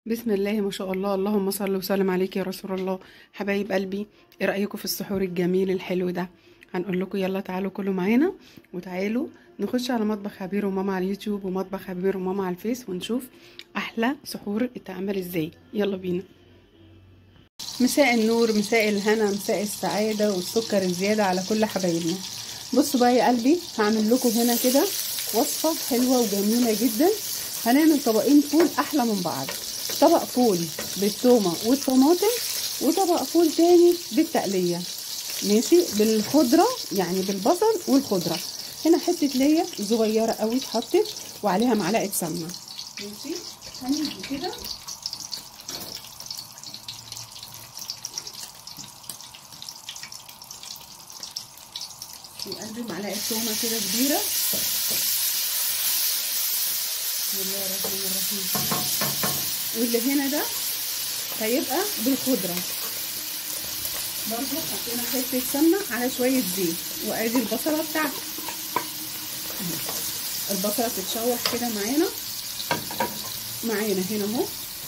بسم الله ما شاء الله اللهم صل وسلم عليك يا رسول الله حبايب قلبي ايه رايكم في السحور الجميل الحلو ده هنقول لكم يلا تعالوا كلوا معانا وتعالوا نخش على مطبخ عبير وماما على اليوتيوب ومطبخ عبير وماما على الفيس ونشوف احلى سحور اتعمل ازاي يلا بينا مساء النور مساء الهنا مساء السعاده والسكر الزياده على كل حبايبنا بصوا بقى يا قلبي هعمل لكم هنا كده وصفه حلوه وجميله جدا هنعمل طبقين فول احلى من بعض طبق فول بالثومه والطماطم وطبق فول تاني بالتقليه ماشي بالخضره يعني بالبصل والخضره هنا حته ليا صغيره قوي اتحطت وعليها معلقه سمنه ماشي هنيجي كده في قلبي معلقه تومه كده كبيره بسم الله الرحمن الرحيم واللي هنا ده هيبقى بالخضره برضو حطينا حته سمنه على شويه زيت وادي البصله بتاعتي البصله تتشوح كده معانا معانا هنا اهو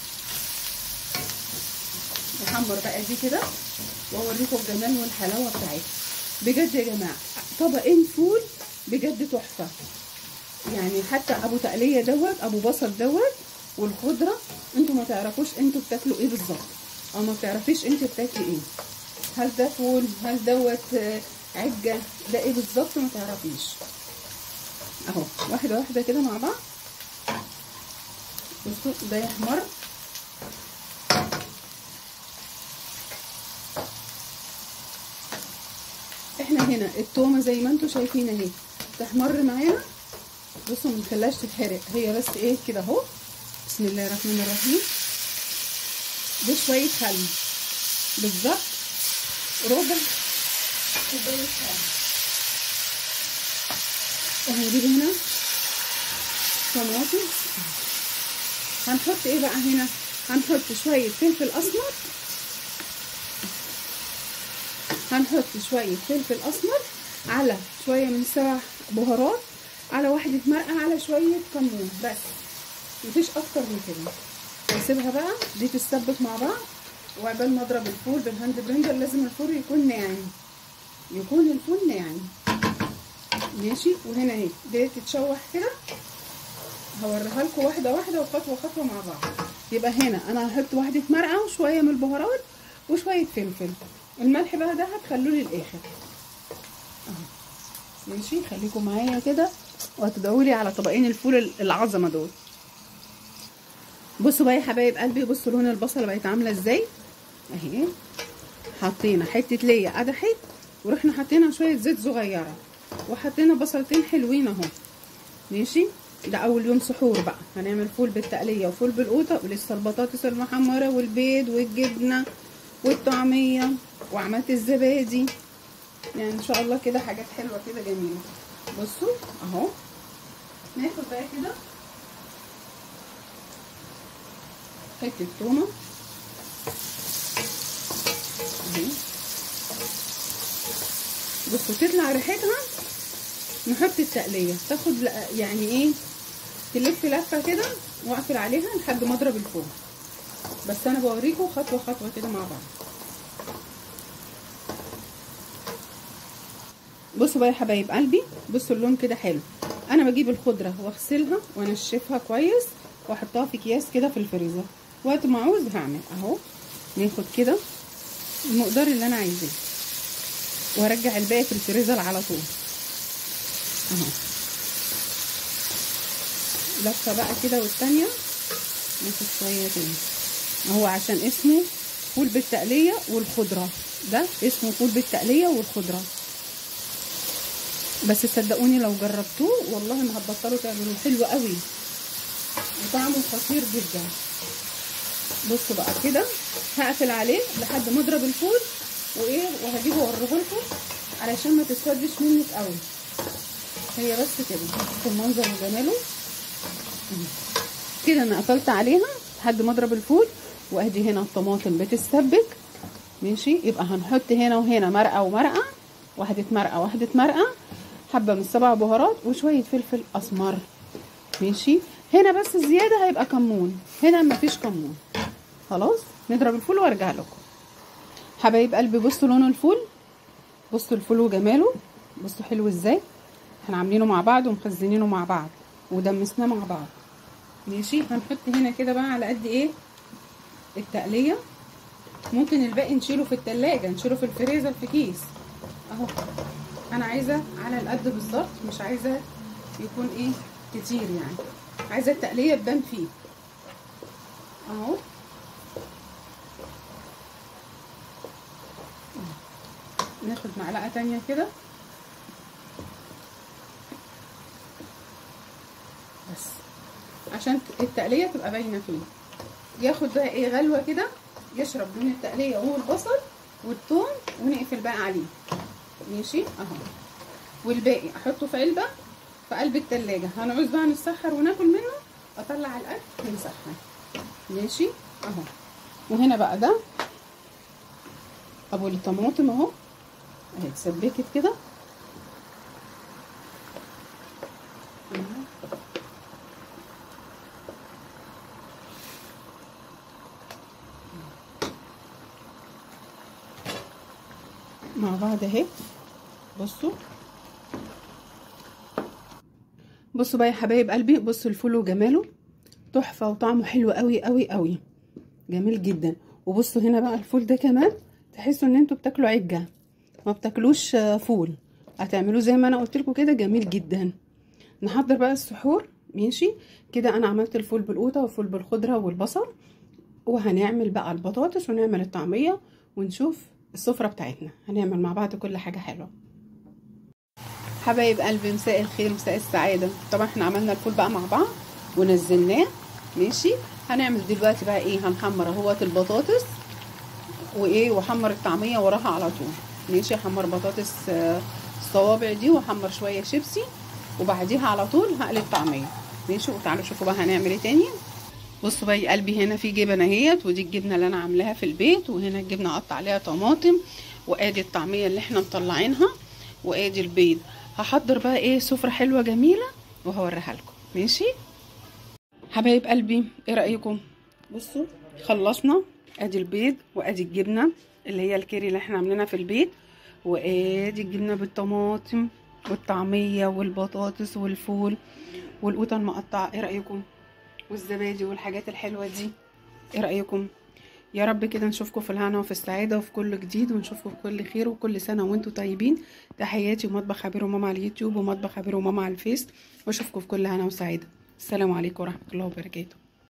نحمر بقى دي كده واوريكم الجمال والحلاوه بتاعتها بجد يا جماعه طبقين فول بجد تحفه يعني حتى ابو تقليه دوت ابو بصل دوت والخضره انتوا ما تعرفوش انتوا بتاكلوا ايه بالظبط او ما بتعرفيش انت بتاكلي ايه هل ده فول هل دوت عجه ده ايه بالظبط ما تعرفيش اهو واحده واحده كده مع بعض بصوا ده يحمر احنا هنا التومه زي ما انتوا شايفين اهي تحمر معانا بصوا ما نخليهاش تتحرق هي بس ايه كده اهو بسم الله الرحمن الرحيم بشويه خل بالظبط ربع كوبايه خل وهنجيب هنا طماطم هنحط ايه بقى هنا هنحط شويه فلفل اسمر هنحط شويه فلفل اسمر على شويه من سبع بهارات على واحدة مرقة على شوية كمون بس مفيش أكتر من كده نسيبها بقى دي تتسبك مع بعض وعقبال ما اضرب الفول بالهاند بلندر لازم الفول يكون ناعم يكون الفول ناعم ماشي وهنا اهي دي تتشوح كده هوريها لكم واحدة واحدة وخطوة خطوة مع بعض يبقى هنا أنا هحط واحدة مرقة وشوية من البهارات وشوية فلفل الملح بقى ده هتخلوه للآخر اهو ماشي خليكم معايا كده وهتدعوا لي على طبقين الفول العظمه دول بصوا بقى يا حبايب قلبي بصوا لون البصله بقت عامله ازاي اهي حطينا حته ليا قدحت ورحنا حطينا شويه زيت صغيره وحطينا بصلتين حلوين اهو ماشي ده اول يوم سحور بقى هنعمل فول بالتقليه وفول بالقوطه ولسه البطاطس المحمره والبيض والجبنه والطعميه وعملت الزبادي يعني ان شاء الله كده حاجات حلوه كده جميله بصوا اهو ناخد بقى كده حته تومه اهي بصوا تطلع ريحتها نحط التقليه تاخد يعني ايه تلف لفه كده واقفل عليها لحد ما اضرب الفول بس انا بوريكم خطوه خطوه كده مع بعض بصوا بقى يا حبايب قلبي بصوا اللون كده حلو انا بجيب الخضره واغسلها وانشفها كويس واحطها في اكياس كده في الفريزر وقت ما اعوز هعمل اهو ناخد كده المقدار اللي انا عايزاه وارجع الباقي في الفريزر على طول اهو لفه بقى كده والتانيه ناخد شويه تاني اهو عشان اسمه فول بالتقليه والخضره ده اسمه فول بالتقليه والخضره بس صدقوني لو جربتوه والله ما هتبطلوا تعملوه حلو قوي وطعمه خطير جدا بصوا بقى كده هقفل عليه لحد ما اضرب الفول وايه وهجيبه اوريه لكم علشان ما تسودش منك قوي هي بس كده شوفوا المنظر وجماله كده انا قفلت عليها لحد ما اضرب الفول وادي هنا الطماطم بتتسبك ماشي يبقى هنحط هنا وهنا مرقه ومرقه واحده مرقه واحده مرقه حبه من السبع بهارات وشويه فلفل اسمر ماشي هنا بس الزياده هيبقى كمون هنا مفيش كمون خلاص نضرب الفول وارجع لكم حبايب قلبي بصوا لون الفول بصوا الفول وجماله بصوا حلو ازاي احنا عاملينه مع بعض ومخزنينه مع بعض ودمسناه مع بعض ماشي هنحط هنا كده بقى على قد ايه التقليه ممكن الباقي نشيله في التلاجة نشيله في الفريزر في كيس اهو انا عايزه على القد بالظبط مش عايزه يكون ايه كتير يعني عايزه التقليه تبان فيه اهو ناخد معلقه تانية كده بس عشان التقليه تبقى باينه فيه ياخد بقى ايه غلوه كده يشرب من التقليه وهو البصل والثوم ونقفل بقى عليه ماشي اهو والباقي احطه في علبه في قلب التلاجة هنعوز بقى نسحر وناكل منه اطلع الاكل ونسحر ماشي اهو وهنا بقى ده ابو الطماطم اهو اهي اتسبكت كده مع بعض اهي بصوا بصوا بقى يا حبايب قلبي بصوا الفول وجماله تحفه وطعمه حلو قوي قوي قوي جميل جدا وبصوا هنا بقى الفول ده كمان تحسوا ان انتوا بتاكلوا عجه ما بتاكلوش فول هتعملوه زي ما انا قلت لكم كده جميل جدا نحضر بقى السحور ماشي كده انا عملت الفول بالقوطه والفول بالخضره والبصل وهنعمل بقى البطاطس ونعمل الطعميه ونشوف السفرة بتاعتنا هنعمل مع بعض كل حاجة حلوة حبايب قلبي مساء الخير مساء السعادة طبعا احنا عملنا الفول بقى مع بعض ونزلناه ماشي هنعمل دلوقتي بقى ايه هنحمر اهوت البطاطس وايه وحمر الطعمية وراها على طول ماشي احمر بطاطس الصوابع دي واحمر شوية شيبسي وبعديها على طول هقلب طعمية ماشي وتعالوا شوفوا بقى هنعمل ايه تاني بصوا بقى يا قلبي هنا في جبنه اهيت ودي الجبنه اللي انا عاملاها في البيت وهنا الجبنه قطع عليها طماطم وادي الطعميه اللي احنا مطلعينها وادي البيض هحضر بقى ايه سفره حلوه جميله وهوريها لكم ماشي حبايب قلبي ايه رايكم بصوا خلصنا ادي البيض وادي الجبنه اللي هي الكيري اللي احنا عاملينها في البيت وادي الجبنه بالطماطم والطعميه والبطاطس والفول والقوطه المقطعه ايه رايكم والزبادي والحاجات الحلوه دي ايه رايكم يا رب كده نشوفكم في الهنا وفي السعاده وفي كل جديد ونشوفكم بكل خير وكل سنه وانتم طيبين تحياتي ومطبخ عبير وماما على اليوتيوب ومطبخ عبير وماما على الفيس واشوفكم في كل هنا وسعاده السلام عليكم ورحمه الله وبركاته